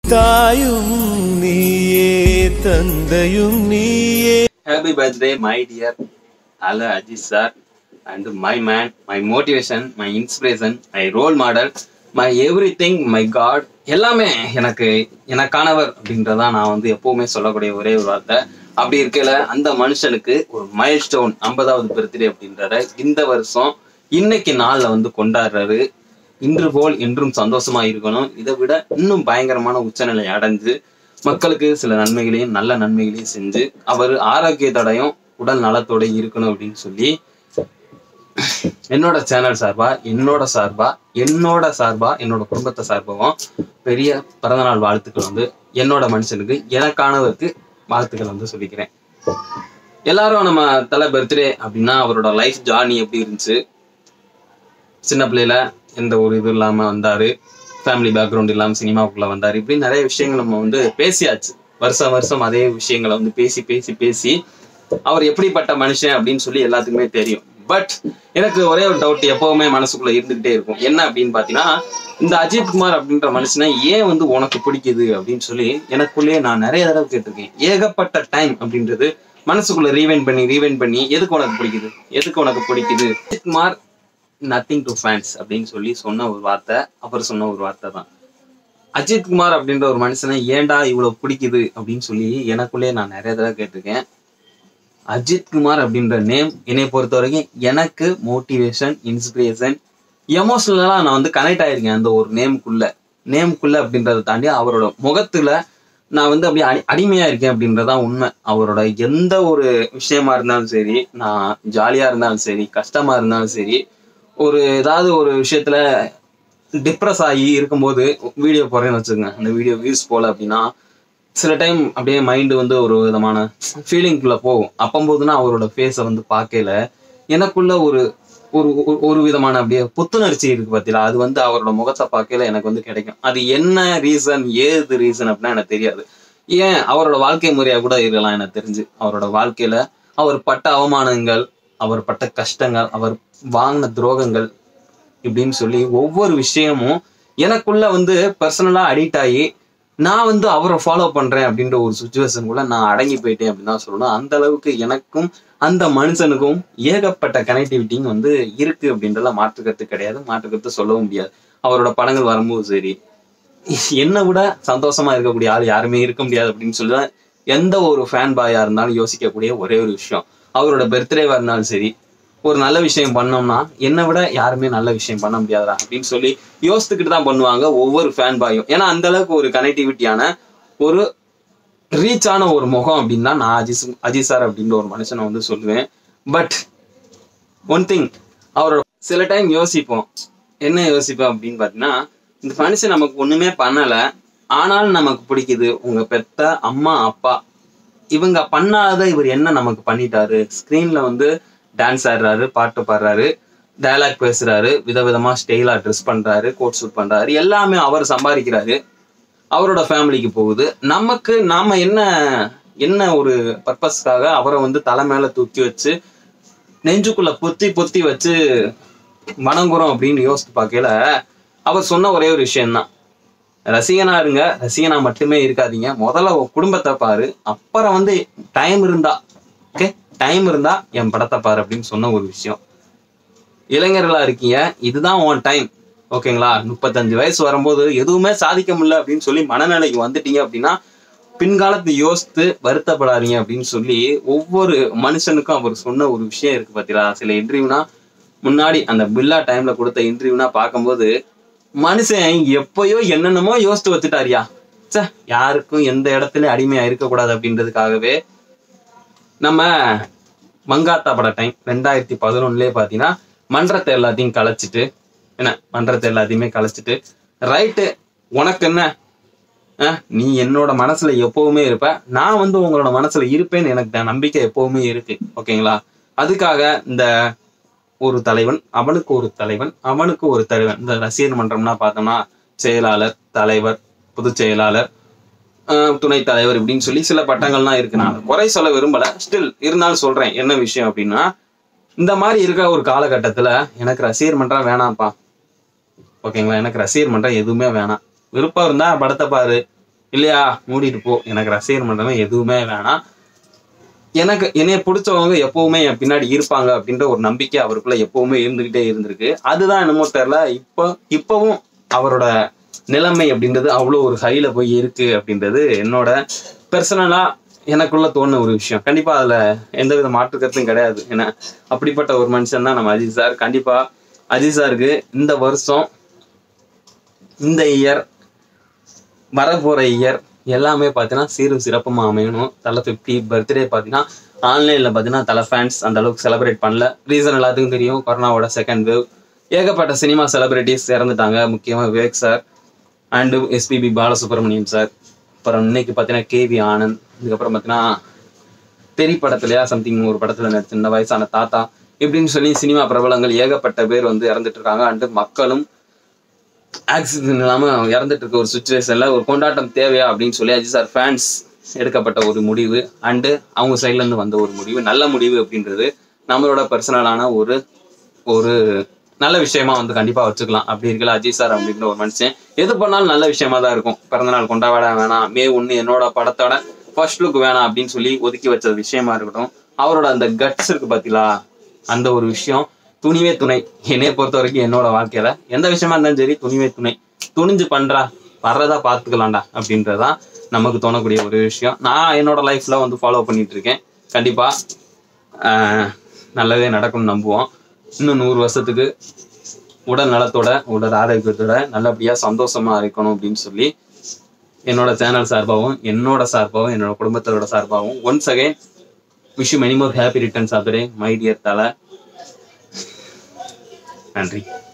தாயும் நீயே தந்தையும் நீயே Happy birthday, my dear Ala Ajit sir, and my man, my motivation, my inspiration, my role model, my everything, my God. எல்லாமே எனக்கு எனக்கானவர் அப்படின்றதான் நான் வந்து எப்பவுமே சொல்லக்கூடிய ஒரே ஒரு வார்த்தை அப்படி இருக்கையில அந்த மனுஷனுக்கு ஒரு மைல் ஸ்டோன் ஐம்பதாவது பர்த்டே அப்படின்றத இந்த வருஷம் இன்னைக்கு நாள்ல வந்து கொண்டாடுறாரு இன்று போல் என்றும் சந்தோஷமா இருக்கணும் இதை விட இன்னும் பயங்கரமான உச்சநிலை அடைஞ்சு மக்களுக்கு சில நன்மைகளையும் நல்ல நன்மைகளையும் செஞ்சு அவர் ஆரோக்கியத்தோடையும் உடல் நலத்தோடையும் இருக்கணும் அப்படின்னு சொல்லி என்னோட சேனல் சார்பா என்னோட சார்பா என்னோட சார்பா என்னோட குடும்பத்தை சார்பாகவும் பெரிய பிறந்தநாள் வாழ்த்துக்கள் வந்து என்னோட மனுஷனுக்கு எனக்கானவருக்கு வாழ்த்துக்கள் வந்து சொல்லிக்கிறேன் எல்லாரும் நம்ம தலை பர்த்டே அப்படின்னா அவரோட லைஃப் ஜார்னி எப்படி இருந்துச்சு சின்ன பிள்ளையில எந்த ஒரு இது இல்லாம வந்தாரு ஃபேமிலி பேக்ரவுண்ட் இல்லாம சினிமாவுக்குள்ள வந்தாரு இப்படி நிறைய விஷயங்கள் நம்ம வந்து பேசியாச்சு வருஷம் வருஷம் அதே விஷயங்களை வந்து பேசி பேசி பேசி அவர் எப்படிப்பட்ட மனுஷன் அப்படின்னு சொல்லி எல்லாத்துக்குமே தெரியும் பட் எனக்கு ஒரே ஒரு டவுட் எப்பவுமே மனசுக்குள்ள இருந்துகிட்டே இருக்கும் என்ன அப்படின்னு பாத்தீங்கன்னா இந்த அஜித் குமார் அப்படின்ற மனுஷனை ஏன் வந்து உனக்கு பிடிக்குது அப்படின்னு சொல்லி எனக்குள்ளேயே நான் நிறைய தடவை கேட்டிருக்கேன் ஏகப்பட்ட டைம் அப்படின்றது மனசுக்குள்ள ரீவைன் பண்ணி ரீவைன் பண்ணி எதுக்கு உனக்கு பிடிக்குது எதுக்கு உனக்கு பிடிக்குது Ajith Kumar nothing to fans அப்படின்னு சொல்லி சொன்ன ஒரு வார்த்தை அவர் சொன்ன ஒரு வார்த்தை தான் அஜித் குமார் அப்படின்ற ஒரு மனுஷனை ஏன்டா இவ்வளவு பிடிக்குது அப்படின்னு சொல்லி எனக்குள்ளே நான் நிறைய தடவை கேட்டிருக்கேன் அஜித் குமார் அப்படின்ற நேம் என்னை பொறுத்த வரைக்கும் எனக்கு மோட்டிவேஷன் இன்ஸ்பிரேஷன் எமோஷனலா நான் வந்து கனெக்ட் ஆயிருக்கேன் அந்த ஒரு நேமுக்குள்ள நேமுக்குள்ள அப்படின்றத தாண்டி அவரோட முகத்துல நான் வந்து அப்படியே அடி அடிமையா இருக்கேன் அப்படின்றதான் உண்மை அவரோட எந்த ஒரு விஷயமா இருந்தாலும் சரி நான் ஜாலியா இருந்தாலும் சரி கஷ்டமா இருந்தாலும் சரி ஒரு ஏதாவது ஒரு விஷயத்துல டிப்ரெஸ் ஆகி இருக்கும்போது வீடியோ போடுறேன்னு வச்சுக்கோங்க அந்த வீடியோ வியூஸ் போல அப்படின்னா சில டைம் அப்படியே மைண்டு வந்து ஒரு விதமான ஃபீலிங்குள்ள போகும் அப்பம்போதுனா அவரோட ஃபேஸை வந்து பார்க்கல எனக்குள்ள ஒரு ஒரு ஒரு- ஒரு விதமான அப்படியே புத்துணர்ச்சி இருக்கு பார்த்தீங்களா அது வந்து அவரோட முகத்தை பார்க்கல எனக்கு வந்து கிடைக்கும் அது என்ன ரீசன் ஏது ரீசன் அப்படின்னா எனக்கு தெரியாது ஏன் அவரோட வாழ்க்கை முறையா கூட இருக்கலாம் எனக்கு தெரிஞ்சு அவரோட வாழ்க்கையில அவர் பட்ட அவமானங்கள் அவர் பட்ட கஷ்டங்கள் அவர் வாங்கின துரோகங்கள் இப்படின்னு சொல்லி ஒவ்வொரு விஷயமும் எனக்குள்ள வந்து பர்சனலா அடிக்ட் ஆகி நான் வந்து அவரை ஃபாலோ பண்றேன் அப்படின்ற ஒரு சுச்சுவேஷனுக்குள்ள நான் அடங்கி போயிட்டேன் அப்படின்னு தான் சொல்லணும் அந்த அளவுக்கு எனக்கும் அந்த மனுஷனுக்கும் ஏகப்பட்ட கனெக்டிவிட்டிங் வந்து இருக்கு அப்படின்றத மாற்றுக்கருத்து கிடையாது மாற்றுக்கருத்து சொல்லவும் முடியாது அவரோட படங்கள் வரும்போது சரி என்னை விட சந்தோஷமா இருக்கக்கூடிய ஆள் யாருமே இருக்க முடியாது அப்படின்னு சொல்லி தான் எந்த ஒரு ஃபேன் பாயா இருந்தாலும் யோசிக்கக்கூடிய ஒரே ஒரு விஷயம் அவரோட பர்த்டேவா இருந்தாலும் சரி ஒரு நல்ல விஷயம் பண்ணோம்னா என்னை விட யாருமே நல்ல விஷயம் பண்ண முடியாதா அப்படின்னு சொல்லி யோசித்துக்கிட்டு தான் பண்ணுவாங்க ஒவ்வொரு ஃபேன் பாயும் ஏன்னா அந்த அளவுக்கு ஒரு கனெக்டிவிட்டியான ஒரு ரீச்சான ஒரு முகம் அப்படின்னு தான் நான் அஜித் அஜித் சார் அப்படின்ற ஒரு மனுஷனை வந்து சொல்லுவேன் பட் ஒன் திங் அவரோட சில டைம் யோசிப்போம் என்ன யோசிப்போம் அப்படின்னு பார்த்தீங்கன்னா இந்த மனுஷன் நமக்கு ஒண்ணுமே பண்ணல ஆனாலும் நமக்கு பிடிக்குது உங்க பெத்த அம்மா அப்பா இவங்க பண்ணாத இவர் என்ன நமக்கு பண்ணிட்டாரு ஸ்க்ரீன்ல வந்து டான்ஸ் ஆடுறாரு பாட்டு பாடுறாரு டயலாக் பேசுறாரு விதவிதமா ஸ்டைலா ட்ரெஸ் பண்றாரு கோட் ஷூட் பண்றாரு எல்லாமே அவர் சம்பாதிக்கிறாரு அவரோட ஃபேமிலிக்கு போகுது நமக்கு நாம என்ன என்ன ஒரு பர்பஸ்க்காக அவரை வந்து தலை மேல தூக்கி வச்சு நெஞ்சுக்குள்ள பொத்தி பொத்தி வச்சு வணங்குறோம் அப்படின்னு யோசித்து பார்க்கல அவர் சொன்ன ஒரே ஒரு விஷயம்தான் ரசிகனா இருங்க ரசிகனா மட்டுமே இருக்காதீங்க முதல்ல உன் குடும்பத்தை பாரு அப்புறம் வந்து டைம் இருந்தா ஓகே டைம் இருந்தா என் படத்தை பாரு அப்படின்னு சொன்ன ஒரு விஷயம் இளைஞர்களா இருக்கீங்க இதுதான் உன் டைம் ஓகேங்களா முப்பத்தஞ்சு வயசு வரும்போது எதுவுமே சாதிக்க முடியல அப்படின்னு சொல்லி மனநிலைக்கு வந்துட்டீங்க அப்படின்னா பின்காலத்தை யோசித்து வருத்தப்படாதீங்க அப்படின்னு சொல்லி ஒவ்வொரு மனுஷனுக்கும் அவர் சொன்ன ஒரு விஷயம் இருக்கு பாத்தீங்களா சில இன்டர்வியூனா முன்னாடி அந்த பில்லா டைம்ல கொடுத்த இன்டர்வியூனா பார்க்கும்போது மனுஷன் எப்பயோ என்னென்னமோ யோசித்து வச்சுட்டாரியா ச்சே யாருக்கும் எந்த இடத்துலயும் அடிமையா இருக்கக்கூடாது அப்படின்றதுக்காகவே நம்ம மங்காத்தா பட டைம் ரெண்டாயிரத்தி பதினொன்னுலயே பாத்தீங்கன்னா மன்றத்தை எல்லாத்தையும் கலைச்சிட்டு என்ன மன்றத்தை எல்லாத்தையுமே கலைச்சிட்டு ரைட்டு உனக்கு என்ன அஹ், நீ என்னோட மனசுல எப்பவுமே இருப்ப நான் வந்து உங்களோட மனசுல இருப்பேன்னு எனக்கு த- நம்பிக்கை எப்பவுமே இருக்கு ஓகேங்களா அதுக்காக இந்த ஒரு தலைவன் அவனுக்கு ஒரு தலைவன் அவனுக்கு ஒரு தலைவன் இந்த ரசிகர் மன்றம்னா பார்த்தோம்னா செயலாளர் தலைவர் பொதுச் செயலாளர் ஆஹ் துணைத் தலைவர் இப்படின்னு சொல்லி சில பட்டங்கள்லாம் இருக்கு நான் குறை சொல்ல விரும்பல ஸ்டில் இருந்தாலும் சொல்றேன் என்ன விஷயம் அப்படின்னா இந்த மாதிரி இருக்க ஒரு காலகட்டத்துல எனக்கு ரசிகர் மன்றம் வேணாம்ப்பா ஓகேங்களா எனக்கு ரசிகர் மன்றம் எதுவுமே வேணாம் விருப்பம் இருந்தா படத்தை பாரு இல்லையா மூடிட்டு போ எனக்கு ரசிகர் மன்றமே எதுவுமே வேணாம் எனக்கு என்னைய பிடிச்சவங்க எப்பவுமே என் பின்னாடி இருப்பாங்க அப்படின்ற ஒரு நம்பிக்கை அவருக்குள்ள எப்பவுமே இருந்துகிட்டே இருந்திருக்கு அதுதான் என்னமோ தெரியல இப்போ இப்பவும் அவரோட நிலைமை அப்படின்றது அவ்வளோ ஒரு ஹைல போய் இருக்கு அப்படின்றது என்னோட பர்சனலா எனக்குள்ள தோணுன ஒரு விஷயம் கண்டிப்பா அதுல எந்த வித மாற்று கருத்தும் கிடையாது ஏன்னா அப்படிப்பட்ட ஒரு மனுஷன் தான் நம்ம அஜித் சார் கண்டிப்பா அஜித் சாருக்கு இந்த வருஷம் இந்த இயர் வரப்போற இயர் எல்லாமே பார்த்தீங்கன்னா சீரும் சிறப்புமா அமையணும் தலை ஃபிஃப்டி பர்த்டே பார்த்தீங்கன்னா ஆன்லைனில் பார்த்தீங்கன்னா தலை ஃபேன்ஸ் அந்த அளவுக்கு செலிப்ரேட் பண்ணல ரீசன் எல்லாத்துக்கும் தெரியும் கொரோனாவோட செகண்ட் வேவ் ஏகப்பட்ட சினிமா செலிபிரிட்டிஸ் இறந்துட்டாங்க முக்கியமாக Vivek sir and SPB Balasubramaniam sir அப்புறம் இன்னைக்கு பார்த்தீங்கன்னா கேவி ஆனந்த் இதுக்கப்புறம் பார்த்தீங்கன்னா தெரி படத்துலயா சம்திங் ஒரு படத்துல நடிச்சிருந்த வயசான தாத்தா இப்படின்னு சொல்லி சினிமா பிரபலங்கள் ஏகப்பட்ட பேர் வந்து இறந்துட்டு இருக்காங்க அண்டு மக்களும் ஆக்சிஜன் இல்லாம இறந்துட்டு இருக்க ஒரு சுச்சுவேஷன்ல ஒரு கொண்டாட்டம் தேவையா அப்படின்னு சொல்லி அஜித் சார் ஃபேன்ஸ் எடுக்கப்பட்ட ஒரு முடிவு அண்டு அவங்க சைட்ல இருந்து வந்த ஒரு முடிவு நல்ல முடிவு அப்படின்றது நம்மளோட பர்சனலான ஒரு ஒரு நல்ல விஷயமா வந்து கண்டிப்பா வச்சுக்கலாம் அப்படி இருக்கல அஜித் சார் அப்படின்ற ஒரு மனுஷன் எது பண்ணாலும் நல்ல விஷயமா தான் இருக்கும் பிறந்தநாள் கொண்டாட வேணாம் மே ஒன்று என்னோட படத்தோட ஃபர்ஸ்ட் லுக் வேணாம் அப்படின்னு சொல்லி ஒதுக்கி வச்ச விஷயமா இருக்கட்டும் அவரோட அந்த கட்ஸ் இருக்கு பாத்தீங்களா அந்த ஒரு விஷயம் துணிவே துணை என்னைய பொறுத்த வரைக்கும் என்னோட வாழ்க்கையில எந்த விஷயமா இருந்தாலும் சரி துணிவே துணை துணிஞ்சு பண்றா வர்றதா பார்த்துக்கலாம்டா அப்படின்றதான் நமக்கு தோணக்கூடிய ஒரு விஷயம் நான் என்னோட லைஃப்ல வந்து ஃபாலோ பண்ணிட்டு இருக்கேன் கண்டிப்பா ஆஹ், நல்லதே நடக்கும்னு நம்புவோம் இன்னும் நூறு வருஷத்துக்கு உடல் நலத்தோட உடல் ஆரோக்கியத்தோட நல்லபடியா சந்தோஷமா இருக்கணும் அப்படின்னு சொல்லி என்னோட சேனல் சார்பாகவும் என்னோட சார்பாகவும் என்னோட குடும்பத்தோட சார்பாகவும் once again wish many more happy returns of the day my dear Thala நன்றி